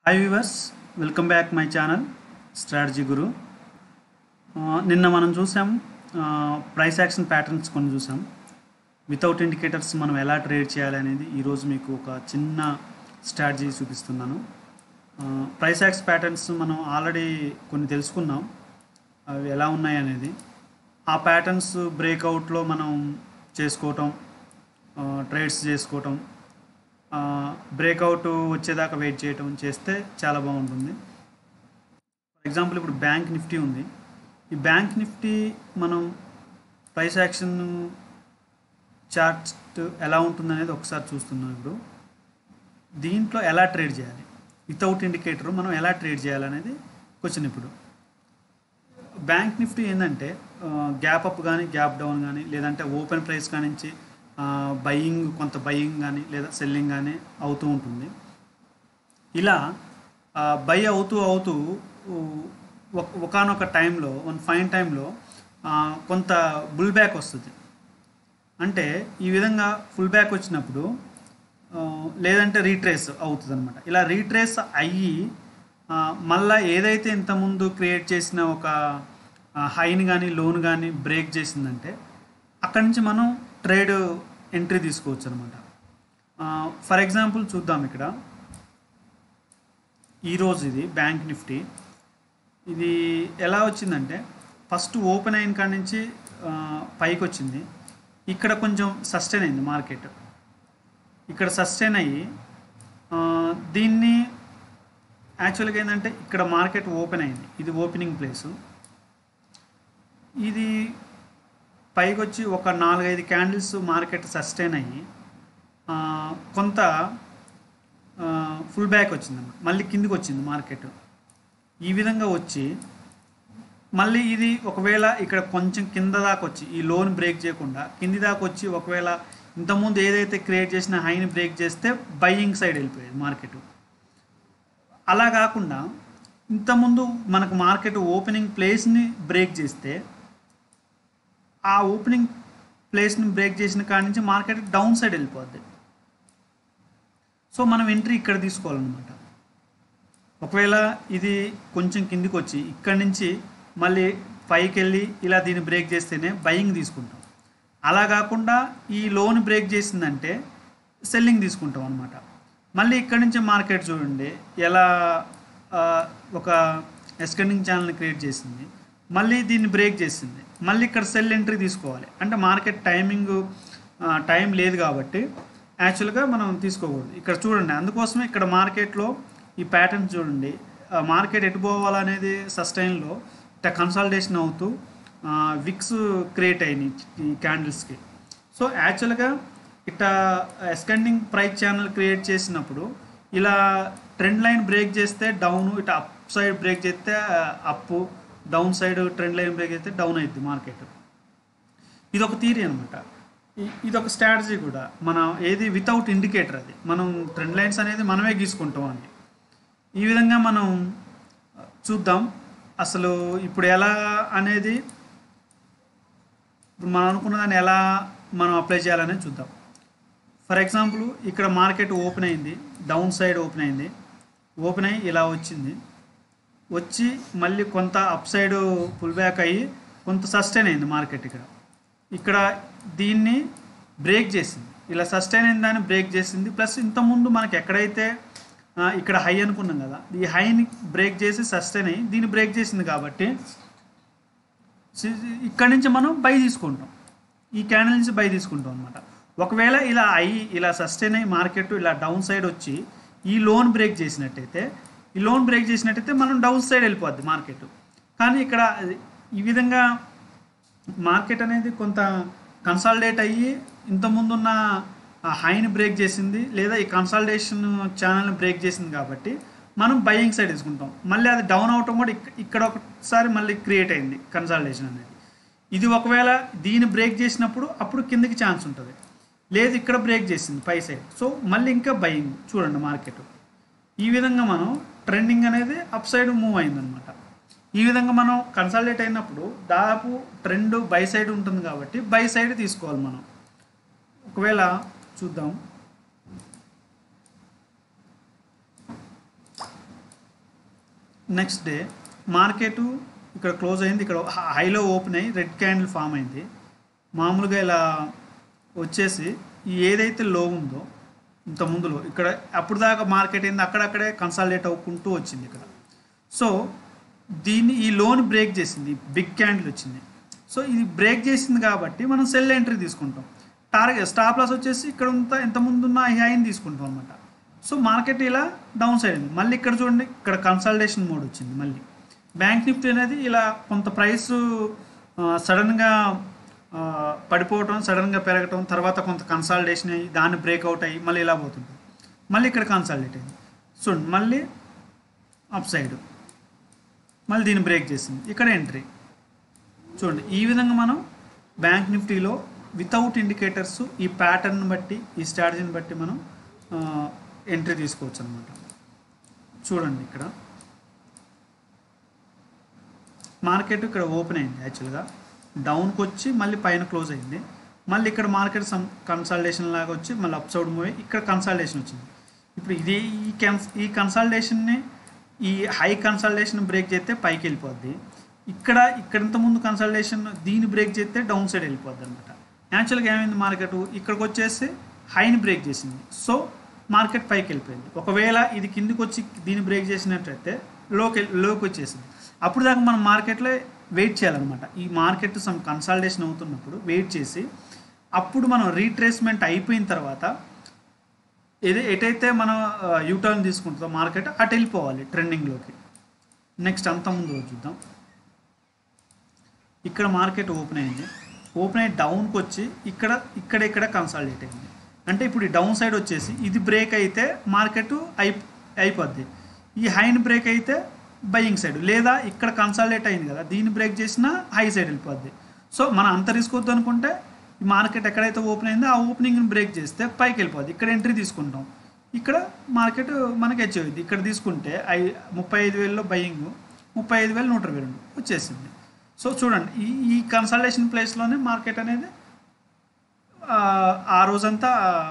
hi viewers welcome back my channel strategy guru ఆ, నిన్న మనం చూసాం ప్రైస్ యాక్షన్ ప్యాటర్న్స్ కొన్ని చూసాం వితౌట్ ఇండికేటర్స్ మనం ఎలా ట్రేడ్ చేయాలి అనేది ఈరోజు మీకు ఒక చిన్న స్ట్రాటజీ చూపిస్తున్నాను ప్రైస్ యాక్స్ ప్యాటర్న్స్ మనం ఆల్రెడీ కొన్ని తెలుసుకున్నాం అవి ఎలా ఉన్నాయి అనేది ఆ ప్యాటర్న్స్ బ్రేక్అవుట్లో మనం చేసుకోవటం ట్రేడ్స్ చేసుకోవటం బ్రేక్అవుట్ వచ్చేదాకా వెయిట్ చేయటం చేస్తే చాలా బాగుంటుంది ఫర్ ఎగ్జాంపుల్ ఇప్పుడు బ్యాంక్ నిఫ్టీ ఉంది ఈ బ్యాంక్ నిఫ్టీ మనం ప్రైస్ యాక్షన్ చార్ట్ ఎలా ఉంటుంది అనేది ఒకసారి చూస్తున్నాం ఇప్పుడు దీంట్లో ఎలా ట్రేడ్ చేయాలి వితౌట్ ఇండికేటర్ మనం ఎలా ట్రేడ్ చేయాలనేది క్వశ్చన్ ఇప్పుడు బ్యాంక్ నిఫ్టీ ఏంటంటే గ్యాప్ అప్ కానీ గ్యాప్ డౌన్ కానీ లేదంటే ఓపెన్ ప్రైస్ కానించి బయింగ్ కొంత బయింగ్ కానీ లేదా సెల్లింగ్ కానీ అవుతూ ఉంటుంది ఇలా బై అవుతూ అవుతూ ఒకనొక టైంలో వన్ ఫైన్ టైంలో కొంత బుల్ బ్యాక్ వస్తుంది అంటే ఈ విధంగా ఫుల్ బ్యాక్ వచ్చినప్పుడు ఆ, లేదంటే రీట్రేస్ అవుతుంది అనమాట ఇలా రీట్రేస్ అయ్యి ఆ, మళ్ళా ఏదైతే ఇంతకుముందు క్రియేట్ చేసిన ఒక హైని కానీ లోన్ కానీ బ్రేక్ చేసిందంటే అక్కడి నుంచి మనం ట్రేడ్ ఎంట్రీ తీసుకోవచ్చు అనమాట ఫర్ ఎగ్జాంపుల్ చూద్దాం ఇక్కడ ఈరోజు ఇది బ్యాంక్ నిఫ్టీ ఇది ఎలా వచ్చిందంటే ఫస్ట్ ఓపెన్ అయిన కాడి నుంచి ఆ, పైకి వచ్చింది ఇక్కడ కొంచెం సస్టైన్ అయింది మార్కెట్ ఇక్కడ సస్టైన్ అయ్యి ఆ, దీన్ని యాక్చువల్గా ఏంటంటే ఇక్కడ మార్కెట్ ఓపెన్ అయింది ఇది ఓపెనింగ్ ప్లేసు ఇది పైకి వచ్చి ఒక నాలుగైదు క్యాండిల్స్ మార్కెట్ సస్టైన్ అయ్యి ఆ, కొంత ఫుల్ బ్యాక్ వచ్చిందన్నమాట మళ్ళీ కిందికి వచ్చింది మార్కెట్ ఈ విధంగా వచ్చి మళ్ళీ ఇది ఒకవేళ ఇక్కడ కొంచెం కింద దాకా వచ్చి ఈ లోన్ బ్రేక్ చేయకుండా కింది దాకా వచ్చి ఒకవేళ ఇంతకుముందు ఏదైతే క్రియేట్ చేసిన హైని బ్రేక్ చేస్తే బయ్యింగ్ సైడ్ వెళ్ళిపోయేది మార్కెట్ అలా కాకుండా ఇంతకుముందు మనకు మార్కెట్ ఓపెనింగ్ ప్లేస్ని బ్రేక్ చేస్తే ఆ ఓపెనింగ్ ప్లేస్ని బ్రేక్ చేసిన కాడి నుంచి మార్కెట్ డౌన్ సైడ్ వెళ్ళిపోద్ది సో మనం ఎంట్రీ ఇక్కడ తీసుకోవాలన్నమాట ఒకవేళ ఇది కొంచెం కిందికి వచ్చి ఇక్కడి నుంచి మళ్ళీ పైకి వెళ్ళి ఇలా దీన్ని బ్రేక్ చేస్తేనే బయింగ్ తీసుకుంటాం అలా కాకుండా ఈ లోన్ బ్రేక్ చేసిందంటే సెల్లింగ్ తీసుకుంటాం అనమాట మళ్ళీ ఇక్కడి నుంచి మార్కెట్ చూడండి ఎలా ఆ, ఒక ఎస్కెండింగ్ ఛానల్ని క్రియేట్ చేసింది మళ్ళీ దీన్ని బ్రేక్ చేసింది మళ్ళీ ఇక్కడ సెల్ ఎంట్రీ తీసుకోవాలి అంటే మార్కెట్ టైమింగ్ టైం లేదు కాబట్టి యాక్చువల్గా మనం తీసుకోకూడదు ఇక్కడ చూడండి అందుకోసమే ఇక్కడ మార్కెట్లో ఈ ప్యాటర్న్ చూడండి మార్కెట్ ఎటు పోవాలనేది సస్టైన్లో ఇట్లా కన్సల్టేషన్ అవుతూ విక్స్ క్రియేట్ అయినాయి ఈ క్యాండిల్స్కి సో యాక్చువల్గా ఇట్లా ఎస్కెండింగ్ ప్రైస్ ఛానల్ క్రియేట్ చేసినప్పుడు ఇలా ట్రెండ్ లైన్ బ్రేక్ చేస్తే డౌన్ ఇట్లా అప్ సైడ్ బ్రేక్ చేస్తే up down side trend line break చేస్తే డౌన్ అవుతుంది మార్కెట్ ఇది ఒక థీరీ అనమాట ఇది ఒక స్ట్రాటజీ కూడా మనం ఏది వితౌట్ ఇండికేటర్ అది మనం ట్రెండ్ లైన్స్ అనేది మనమే గీసుకుంటాం అండి ఈ విధంగా మనం చూద్దాం అసలు ఇప్పుడు ఎలా అనేది ఇప్పుడు మనం అనుకున్న దాన్ని ఎలా మనం అప్లై చేయాలనేది చూద్దాం ఫర్ ఎగ్జాంపుల్ ఇక్కడ మార్కెట్ ఓపెన్ అయింది డౌన్ సైడ్ ఓపెన్ అయింది ఓపెన్ అయ్యి ఇలా వచ్చింది వచ్చి మళ్ళీ కొంత అప్ సైడ్ పుల్ బ్యాక్ అయ్యి కొంత సస్టైన్ అయింది మార్కెట్ ఇక్కడ ఇక్కడ దీన్ని బ్రేక్ చేసింది ఇలా సస్టైన్ అయిన దాన్ని బ్రేక్ చేసింది ప్లస్ ఇంతకుముందు మనకి ఎక్కడైతే ఆ, ఇక్కడ హై అనుకున్నాం కదా ఈ హైని బ్రేక్ చేసి సస్టైన్ అయ్యి దీన్ని బ్రేక్ చేసింది కాబట్టి సి- ఇక్కడ నుంచి మనం బై తీసుకుంటాం ఈ క్యాండిల్ నుంచి బై తీసుకుంటాం అనమాట ఒకవేళ ఇలా అయ్యి ఇలా సస్టైన్ అయ్యి మార్కెట్ ఇలా డౌన్ సైడ్ వచ్చి ఈ లోన్ బ్రేక్ చేసినట్టయితే ఈ లోన్ బ్రేక్ చేసినట్టయితే మనం డౌన్ సైడ్ వెళ్ళిపోద్ది మార్కెట్ కానీ ఇక్కడ ఈ విధంగా మార్కెట్ అనేది కొంత కన్సాలిడేట్ అయ్యి ఇంతకుముందున్న ఆ హైని బ్రేక్ చేసింది లేదా ఈ కన్సాలిడేషన్ ఛానల్ని బ్రేక్ చేసింది కాబట్టి మనం బయింగ్ సైడ్ తీసుకుంటాం మళ్ళీ అది డౌన్ అవటం కూడా ఇక్- ఇక్కడ ఒకసారి మళ్ళీ క్రియేట్ అయింది కన్సాలిడేషన్ అనేది ఇది ఒకవేళ దీన్ని బ్రేక్ చేసినప్పుడు అప్పుడు కిందకి ఛాన్స్ ఉంటుంది లేదు ఇక్కడ బ్రేక్ చేసింది పై సైడ్ సో మళ్ళీ ఇంకా బయింగ్ చూడండి మార్కెట్ ఈ విధంగా మనం ట్రెండింగ్ అనేది అప్ సైడ్ మూవ్ అయిందనమాట ఈ విధంగా మనం కన్సల్టేట్ అయినప్పుడు దాదాపు ట్రెండ్ బై సైడ్ ఉంటుంది కాబట్టి బై సైడ్ తీసుకోవాలి మనం ఒకవేళ చూద్దాం నెక్స్ట్ డే మార్కెట్ ఇక్కడ క్లోజ్ అయింది ఇక్కడ హైలో ఓపెన్ అయ్యి రెడ్ క్యాండిల్ ఫామ్ అయింది మామూలుగా ఇలా వచ్చేసి ఈ ఏదైతే లో ఉందో ఇంత ముందులో ఇక్కడ అప్పుడు దాకా మార్కెట్ అయింది అక్కడక్కడే కన్సాలిడేట్ అవ్వుకుంటూ వచ్చింది ఇక్కడ సో దీన్ని ఈ లోన్ బ్రేక్ చేసింది బిగ్ క్యాండిల్ వచ్చింది సో ఇది బ్రేక్ చేసింది కాబట్టి మనం సెల్ ఎంట్రీ తీసుకుంటాం టార్గెట్ స్టాప్ లాస్ వచ్చేసి ఇక్కడ ఉంత ఎంత ముందు ఉన్న ఈ హైని తీసుకుంటాం అనమాట సో మార్కెట్ ఇలా డౌన్ సైడ్ ఉంది మళ్ళీ ఇక్కడ చూడండి ఇక్కడ కన్సల్టేషన్ మోడ్ వచ్చింది మళ్ళీ బ్యాంక్ నిఫ్టీ అనేది ఇలా కొంత ప్రైస్ సడన్గా పడిపోవటం సడన్గా పెరగటం తర్వాత కొంత కన్సాలిడేషన్ అయ్యి దాన్ని బ్రేక్అవుట్ అయ్యి మళ్ళీ ఇలా పోతుంటుంది మళ్ళీ ఇక్కడ కన్సాలిడేట్ అయింది చూడండి మళ్ళీ అప్ సైడ్ మళ్ళీ దీన్ని బ్రేక్ చేసింది ఇక్కడ ఎంట్రీ చూడండి ఈ విధంగా మనం బ్యాంక్ నిఫ్టీలో వితౌట్ ఇండికేటర్స్ ఈ ప్యాటర్న్ బట్టి ఈ స్ట్రాటజీని బట్టి మనం ఎంట్రీ తీసుకోవచ్చు అనమాట చూడండి ఇక్కడ మార్కెట్ ఇక్కడ ఓపెన్ అయింది యాక్చువల్గా డౌన్కి వచ్చి మళ్ళీ పైన క్లోజ్ అయింది మళ్ళీ ఇక్కడ మార్కెట్ సమ్ కన్సల్టేషన్ లాగా వచ్చి మళ్ళీ అప్ సైడ్ మూవ్ అయ్యి ఇక్కడ కన్సల్టేషన్ వచ్చింది ఇప్పుడు ఇది ఈ కన్స్ ఈ కన్సల్టేషన్ని ఈ హై కన్సల్టేషన్ బ్రేక్ చేస్తే పైకి వెళ్ళిపోద్ది ఇక్కడ ఇక్కడ ఇంత ముందు కన్సల్టేషన్ దీన్ని బ్రేక్ చేస్తే డౌన్ సైడ్ వెళ్ళిపోద్ది అనమాట యాక్చువల్గా ఏమైంది మార్కెట్ ఇక్కడికి వచ్చేసి హైని బ్రేక్ చేసింది సో మార్కెట్ పైకి వెళ్ళిపోయింది ఒకవేళ ఇది కిందికి వచ్చి దీన్ని బ్రేక్ చేసినట్టయితే లోకి లోకి వచ్చేసింది అప్పుడు దాకా మనం మార్కెట్లో వెయిట్ చేయాలన్నమాట ఈ మార్కెట్ సమ్ కన్సల్టేషన్ అవుతున్నప్పుడు వెయిట్ చేసి అప్పుడు మనం రీట్రేస్మెంట్ అయిపోయిన తర్వాత ఏది ఎటైతే మనం యూటర్న్ తీసుకుంటుందో మార్కెట్ అటు వెళ్ళిపోవాలి ట్రెండింగ్లోకి నెక్స్ట్ అంత ముందు రోజు చూద్దాం ఇక్కడ మార్కెట్ ఓపెన్ అయింది ఓపెన్ అయ్యి డౌన్కి వచ్చి ఇక్కడ ఇక్కడ ఇక్కడ కన్సాలిడేట్ అయింది అంటే ఇప్పుడు ఈ డౌన్ సైడ్ వచ్చేసి ఇది బ్రేక్ అయితే మార్కెట్ అయి అయిపోద్ది ఈ హైని బ్రేక్ అయితే బయింగ్ సైడ్ లేదా ఇక్కడ కన్సాలిడేట్ అయింది కదా దీన్ని బ్రేక్ చేసినా హై సైడ్ వెళ్ళిపోద్ది సో మనం అంత రిస్క్ వద్దు అనుకుంటే ఈ మార్కెట్ ఎక్కడైతే ఓపెన్ అయిందో ఆ ఓపెనింగ్ని బ్రేక్ చేస్తే పైకి వెళ్ళిపోద్ది ఇక్కడ ఎంట్రీ తీసుకుంటాం ఇక్కడ మార్కెట్ మనకి అచీవ్ అయింది ఇక్కడ తీసుకుంటే ఐ ముప్పై ఐదు వేలలో బయింగ్ ముప్పై ఐదు వేలు నూట ఇరవై రెండు వచ్చేసింది సో చూడండి ఈ ఈ కన్సల్టేషన్ ప్లేస్లోనే మార్కెట్ అనేది ఆ, ఆ రోజంతా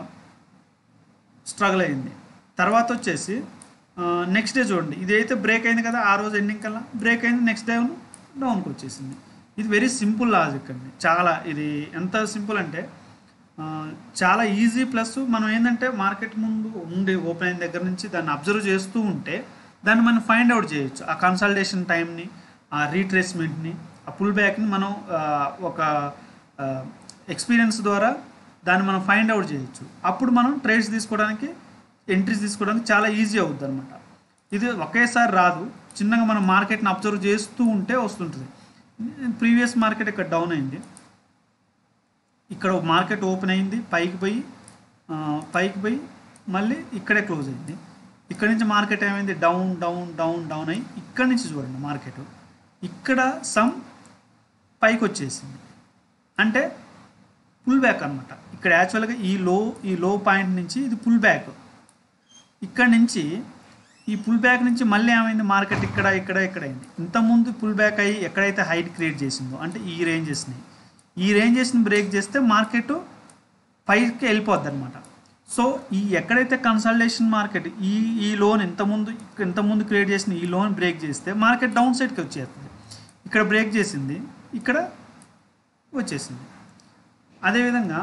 స్ట్రగుల్ అయింది తర్వాత వచ్చేసి నెక్స్ట్ డే చూడండి ఇది అయితే బ్రేక్ అయింది కదా ఆ రోజు ఎండింగ్ కల్లా బ్రేక్ అయింది నెక్స్ట్ డే డౌన్కి వచ్చేసింది ఇది వెరీ సింపుల్ లాజిక్ అండి చాలా ఇది ఎంత సింపుల్ అంటే ఆ, చాలా ఈజీ ప్లస్ మనం ఏంటంటే మార్కెట్ ముందు ఉండి ఓపెన్ అయిన దగ్గర నుంచి దాన్ని అబ్జర్వ్ చేస్తూ ఉంటే దాన్ని మనం ఫైండ్ అవుట్ చేయొచ్చు ఆ కన్సల్టేషన్ టైంని ఆ రీట్రేస్మెంట్ని ఆ పుల్ బ్యాక్ని మనం ఆ, ఒక ఎక్స్పీరియన్స్ ద్వారా దాన్ని మనం ఫైండ్ అవుట్ చేయొచ్చు అప్పుడు మనం ట్రేడ్స్ తీసుకోవడానికి ఎంట్రీస్ తీసుకోవడానికి చాలా ఈజీ అవుద్ది అనమాట ఇది ఒకేసారి రాదు చిన్నగా మనం మార్కెట్ని అబ్జర్వ్ చేస్తూ ఉంటే వస్తుంటుంది ప్రీవియస్ మార్కెట్ ఇక్కడ డౌన్ అయింది ఇక్కడ మార్కెట్ ఓపెన్ అయింది పైకి పోయి ఆ, పైకి పోయి మళ్ళీ ఇక్కడే క్లోజ్ అయింది ఇక్కడ నుంచి మార్కెట్ ఏమైంది డౌన్ డౌన్ డౌన్ డౌన్ అయ్యి ఇక్కడ నుంచి చూడండి మార్కెట్ ఇక్కడ సమ్ పైకి వచ్చేసింది అంటే పుల్ బ్యాక్ అనమాట ఇక్కడ యాక్చువల్గా ఈ లో ఈ లో పాయింట్ నుంచి ఇది పుల్ బ్యాక్ ఇక్కడ నుంచి ఈ పుల్ బ్యాక్ నుంచి మళ్ళీ ఏమైంది మార్కెట్ ఇక్కడ ఇక్కడ ఇక్కడ అయింది ఇంతకుముందు పుల్ బ్యాక్ అయ్యి ఎక్కడైతే హైట్ క్రియేట్ చేసిందో అంటే ఈ రేంజెస్ని ఈ రేంజెస్ని బ్రేక్ చేస్తే మార్కెట్ పైకి వెళ్ళిపోద్ది అనమాట సో ఈ ఎక్కడైతే కన్సల్టేషన్ మార్కెట్ ఈ ఈ లోన్ ఇంతకుముందు ఇంతకుముందు క్రియేట్ చేసిన ఈ లోన్ బ్రేక్ చేస్తే మార్కెట్ డౌన్ సైడ్కి వచ్చేస్తుంది ఇక్కడ బ్రేక్ చేసింది ఇక్కడ వచ్చేసింది అదేవిధంగా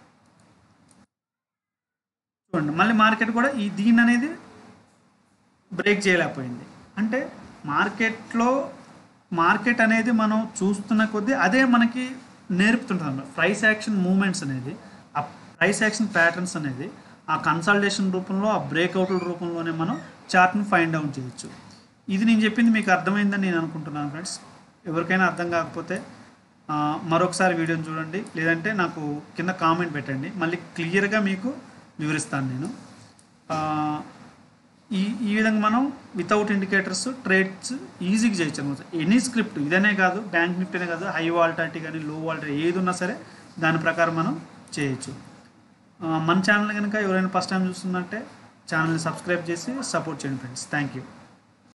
చూడండి మళ్ళీ మార్కెట్ కూడా ఈ దీని అనేది బ్రేక్ చేయలేకపోయింది అంటే మార్కెట్లో మార్కెట్ అనేది మనం చూస్తున్న కొద్దీ అదే మనకి నేర్పుతుంటుంది అన్నమాట ప్రైస్ యాక్షన్ మూమెంట్స్ అనేది ఆ ప్రైస్ యాక్షన్ ప్యాటర్న్స్ అనేది ఆ కన్సల్టేషన్ రూపంలో ఆ బ్రేక్అవుట్ల రూపంలోనే మనం చార్ట్ని ఫైండ్ అవుట్ చేయొచ్చు ఇది నేను చెప్పింది మీకు అర్థమైందని నేను అనుకుంటున్నాను ఫ్రెండ్స్ ఎవరికైనా అర్థం కాకపోతే ఆ, మరొకసారి వీడియోని చూడండి లేదంటే నాకు కింద కామెంట్ పెట్టండి మళ్ళీ క్లియర్గా మీకు వివరిస్తాను నేను ఆ, ఈ ఈ విధంగా మనం వితౌట్ ఇండికేటర్స్ ట్రేడ్స్ ఈజీగా చేయొచ్చు అనమాట ఎనీ స్క్రిప్ట్ ఇదనే కాదు బ్యాంక్ నిఫ్టీనే కాదు హై వాల్టాలిటీ కానీ లో వాల్టాలిటీ ఏది ఉన్నా సరే దాని ప్రకారం మనం చేయొచ్చు ఆ, మన ఛానల్ కనుక ఎవరైనా ఫస్ట్ టైం చూస్తుందంటే ఛానల్ని సబ్స్క్రైబ్ చేసి సపోర్ట్ చేయండి ఫ్రెండ్స్ థ్యాంక్ యూ